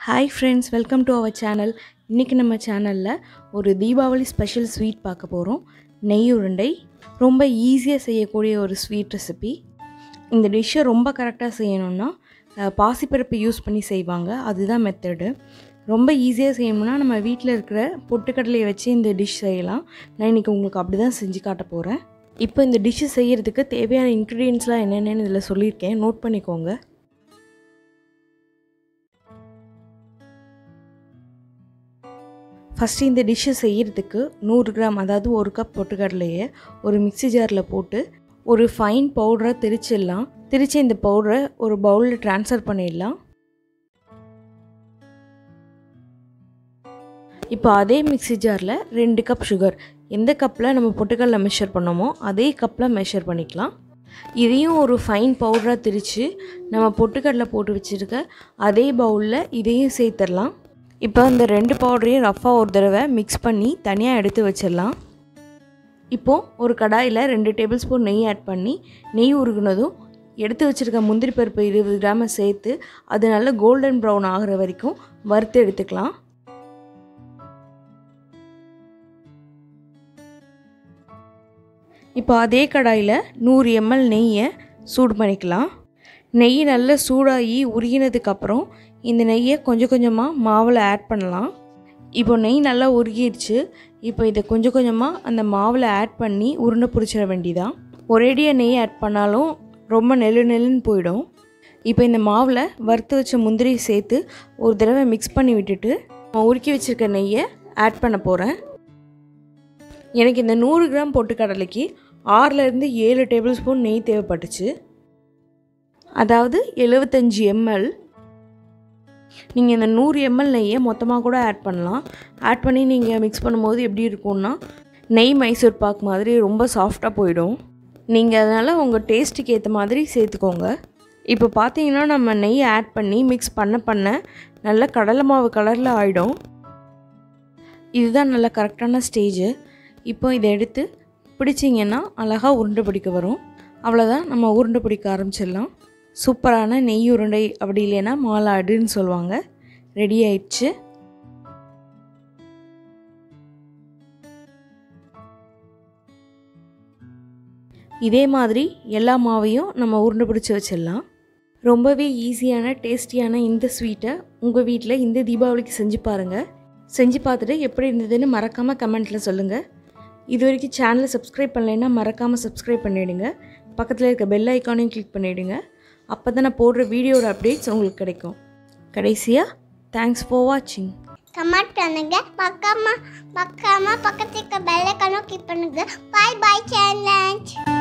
hi friends welcome to our channel இன்றைக்கி நம்ம சேனலில் ஒரு தீபாவளி ஸ்பெஷல் ஸ்வீட் பார்க்க போகிறோம் நெய் உருண்டை ரொம்ப ஈஸியாக செய்யக்கூடிய ஒரு ஸ்வீட் ரெசிபி இந்த டிஷ்ஷை ரொம்ப கரெக்டாக செய்யணும்னா அஹ், பாசிப்பருப்பு யூஸ் பண்ணி செய்வாங்க அதுதான் மெத்தடு ரொம்ப ஈஸியாக செய்யணும்னா நம்ம வீட்டில் இருக்கிற பொட்டுக்கடலையை வச்சு இந்த டிஷ் செய்யலாம் நான் இன்றைக்கி உங்களுக்கு அப்படி தான் செஞ்சு காட்ட போகிறேன் இப்போ இந்த டிஷ்ஷு செய்கிறதுக்கு தேவையான இன்க்ரீடியன்ஸ்லாம் என்னென்னு இதில் சொல்லியிருக்கேன் நோட் பண்ணிக்கோங்க ஃபஸ்ட்டு இந்த டிஷ்ஷை செய்கிறதுக்கு நூறு கிராம் அதாவது ஒரு கப் பொட்டுக்கடலையை ஒரு மிக்ஸி ஜாரில் போட்டு ஒரு ஃபைன் பவுடரை திரிச்சிடலாம் திரிச்சு இந்த பவுடரை ஒரு பவுலில் ட்ரான்ஸ்ஃபர் பண்ணிடலாம் இப்போ அதே மிக்ஸி ஜாரில் ரெண்டு கப் சுகர் எந்த கப்பில் நம்ம பொட்டுக்கடலை மெஷர் பண்ணோமோ அதே கப்பில் மெஷர் பண்ணிக்கலாம் இதையும் ஒரு ஃபைன் பவுடராக திரித்து நம்ம பொட்டுக்கடலை போட்டு வச்சுருக்க அதே பவுலில் இதையும் சேர்த்துடலாம் இப்போ இந்த ரெண்டு பவுடரையும் ரஃப்பாக ஒரு தடவை மிக்ஸ் பண்ணி தனியாக எடுத்து வச்சிடலாம் இப்போது ஒரு கடாயில் ரெண்டு டேபிள் ஸ்பூன் நெய் ஆட் பண்ணி நெய் உருகுனதும் எடுத்து வச்சுருக்க முந்திரி பருப்பு இருபது கிராமை சேர்த்து அது நல்ல கோல்டன் ப்ரௌன் ஆகிற வரைக்கும் வறுத்து எடுத்துக்கலாம் இப்போ அதே கடாயில் நூறு எம்எல் நெய்யை சூடு பண்ணிக்கலாம் நெய் நல்லா சூடாகி உருகினதுக்கப்புறம் இந்த நெய்யை கொஞ்சம் கொஞ்சமாக மாவில் ஆட் பண்ணலாம் இப்போ நெய் நல்லா உருகிடுச்சு இப்போ இதை கொஞ்சம் கொஞ்சமாக அந்த மாவில் ஆட் பண்ணி உருண்டை பிடிச்சிட வேண்டியதான் ஒரேடியாக நெய் ஆட் பண்ணாலும் ரொம்ப நெல்லு நெல்லுன்னு போயிடும் இப்போ இந்த மாவில் வறுத்து வச்ச முந்திரி சேர்த்து ஒரு தடவை மிக்ஸ் பண்ணி விட்டுட்டு நான் உருக்கி வச்சுருக்க நெய்யை ஆட் பண்ண போகிறேன் எனக்கு இந்த நூறு கிராம் பொட்டுக்கடலைக்கு ஆறுலேருந்து ஏழு டேபிள் ஸ்பூன் நெய் தேவைப்பட்டுச்சு அதாவது எழுபத்தஞ்சி எம்எல் நீங்கள் இந்த நூறு எம்எல் நெய்யை மொத்தமாக கூட ஆட் பண்ணலாம் ஆட் பண்ணி நீங்கள் மிக்ஸ் பண்ணும்போது எப்படி இருக்கும்னா நெய் மைசூர் பாக் மாதிரி ரொம்ப சாஃப்டாக போயிடும் நீங்கள் அதனால் உங்கள் டேஸ்ட்டுக்கு ஏற்ற மாதிரி சேர்த்துக்கோங்க இப்போ பார்த்தீங்கன்னா நம்ம நெய் ஆட் பண்ணி மிக்ஸ் பண்ண பண்ண நல்ல கடலை மாவு கலரில் ஆகிடும் இதுதான் நல்ல கரெக்டான ஸ்டேஜு இப்போ இதை எடுத்து பிடிச்சிங்கன்னா அழகாக உருண்டை பிடிக்க வரும் அவ்வளோதான் நம்ம உருண்டை பிடிக்க ஆரம்பிச்சிடலாம் சூப்பரான நெய் உருண்டை அப்படி இல்லைன்னா மாலாடுன்னு சொல்லுவாங்க ரெடி ஆயிடுச்சு இதே மாதிரி எல்லா மாவையும் நம்ம உருண்டை பிடிச்சி வச்சிடலாம் ரொம்பவே ஈஸியான டேஸ்டியான இந்த ஸ்வீட்டை உங்கள் வீட்டில் இந்த தீபாவளிக்கு செஞ்சு பாருங்கள் செஞ்சு பார்த்துட்டு எப்படி இருந்ததுன்னு மறக்காமல் கமெண்ட்டில் சொல்லுங்கள் இது வரைக்கும் சேனலை சப்ஸ்கிரைப் பண்ணலைன்னா மறக்காமல் சப்ஸ்கிரைப் பண்ணிவிடுங்க பக்கத்தில் இருக்க பெல் ஐக்கானையும் கிளிக் பண்ணிவிடுங்க அப்போ தான் நான் போடுற வீடியோட அப்டேட்ஸ் உங்களுக்கு கிடைக்கும் கடைசியாக தேங்க்ஸ் ஃபார் வாட்சிங் கமெண்ட் பண்ணுங்க மக்காம மக்காம பக்கத்துக்கு பெல் ஐக்கானும் கிளிக் பண்ணுங்க பாய் பாய் சேலஞ்ச்